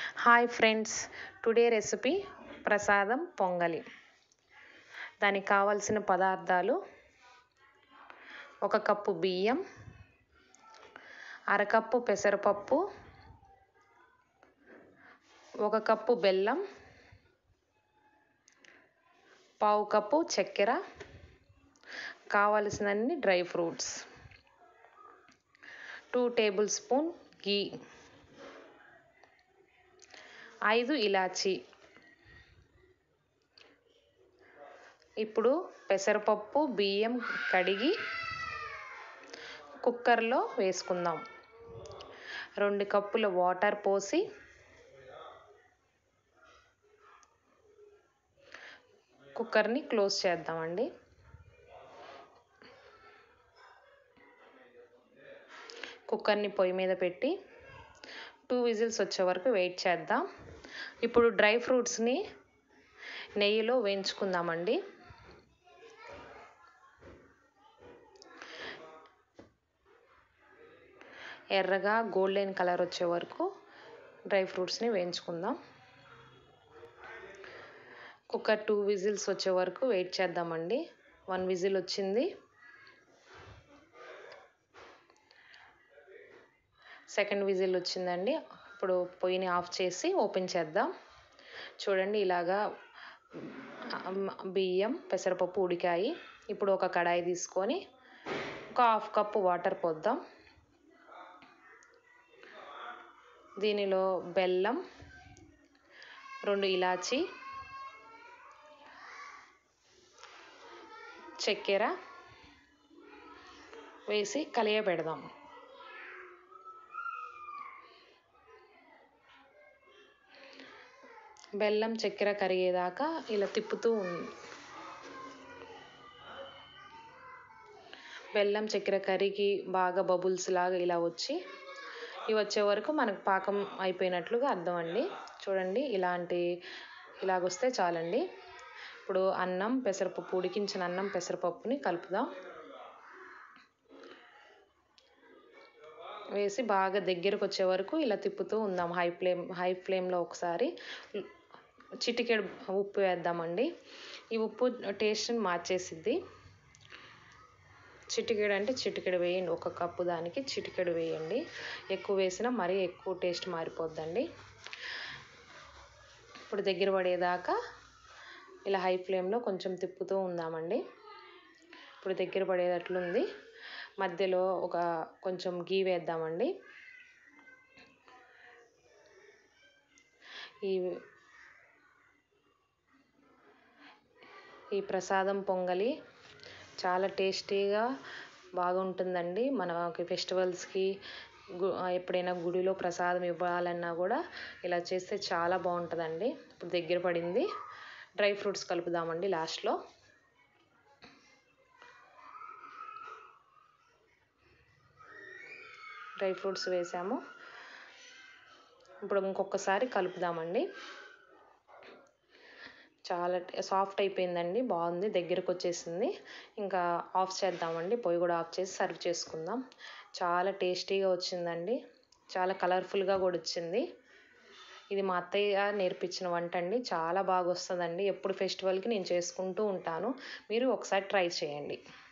hi friends today recipe ప్రసాదం పొంగలి దానికి కావలసిన పదార్థాలు ఒక కప్పు బియ్యం అరకప్పు పెసరపప్పు ఒక కప్పు బెల్లం పావు కప్పు చక్కెర కావలసినన్ని dry fruits two tablespoon ghee ఐదు ఇలాచి ఇప్పుడు పెసరపప్పు బియ్యం కడిగి కుక్కర్లో వేసుకుందాం రెండు కప్పుల వాటర్ పోసి కుక్కర్ని క్లోజ్ చేద్దామండి కుక్కర్ని పొయ్యి మీద పెట్టి టూ విజిల్స్ వచ్చే వరకు వెయిట్ చేద్దాం ఇప్పుడు డ్రై ఫ్రూట్స్ని నెయ్యిలో వేయించుకుందామండి ఎర్రగా గోల్డెన్ కలర్ వచ్చే వరకు డ్రై ఫ్రూట్స్ని వేయించుకుందాం కుక్కర్ టూ విజిల్స్ వచ్చే వరకు వెయిట్ చేద్దామండి వన్ విజిల్ వచ్చింది సెకండ్ విజిల్ వచ్చిందండి ఇప్పుడు పొయ్యిని ఆఫ్ చేసి ఓపెన్ చేద్దాం చూడండి ఇలాగా బియ్యం పెసరపప్పు ఉడికాయి ఇప్పుడు ఒక కడాయి తీసుకొని ఒక హాఫ్ కప్పు వాటర్ పోద్దాం దీనిలో బెల్లం రెండు ఇలాచి చక్కెర వేసి కలియబెడదాం బెల్లం చక్కెర కరిగేదాకా ఇలా తిప్పుతూ ఉంది బెల్లం చక్కెర కరిగి బాగా బబుల్స్ లాగా ఇలా వచ్చి ఇవి వచ్చే వరకు మనకు పాకం అయిపోయినట్లుగా అర్థం అండి చూడండి ఇలాంటి ఇలాగొస్తే చాలండి ఇప్పుడు అన్నం పెసరపప్పు ఉడికించిన అన్నం పెసరపప్పుని కలుపుదాం వేసి బాగా దగ్గరకు వచ్చే వరకు ఇలా తిప్పుతూ ఉందాం హై ఫ్లేమ్ హై ఫ్లేమ్లో ఒకసారి చిటికెడు ఉప్పు వేద్దామండి ఈ ఉప్పు టేస్ట్ని మార్చేసిద్ది చిటికెడు అంటే చిటికెడు వేయండి ఒక కప్పు దానికి చిటికెడు వేయండి ఎక్కువ వేసినా మరీ ఎక్కువ టేస్ట్ మారిపోద్దండి ఇప్పుడు దగ్గర పడేదాకా ఇలా హై ఫ్లేమ్లో కొంచెం తిప్పుతూ ఉందామండి ఇప్పుడు దగ్గర పడేటట్లుంది మధ్యలో ఒక కొంచెం గీ వేద్దామండి ఈ ఈ ప్రసాదం పొంగలి చాలా టేస్టీగా బాగుంటుందండి మనకి ఫెస్టివల్స్కి గు ఎప్పుడైనా గుడిలో ప్రసాదం ఇవ్వాలన్నా కూడా ఇలా చేస్తే చాలా బాగుంటుందండి ఇప్పుడు దగ్గర పడింది డ్రై ఫ్రూట్స్ కలుపుదామండి లాస్ట్లో డ్రై ఫ్రూట్స్ వేసాము ఇప్పుడు ఇంకొకసారి కలుపుదామండి చాలా సాఫ్ట్ అయిపోయిందండి బాగుంది దగ్గరకు వచ్చేసింది ఇంకా ఆఫ్ చేద్దామండి పొయ్యి కూడా ఆఫ్ చేసి సర్వ్ చేసుకుందాం చాలా టేస్టీగా వచ్చిందండి చాలా కలర్ఫుల్గా కూడా వచ్చింది ఇది మా అత్తయ్య నేర్పించిన వంట అండి చాలా బాగా వస్తుందండి ఎప్పుడు ఫెస్టివల్కి నేను చేసుకుంటూ ఉంటాను మీరు ఒకసారి ట్రై చేయండి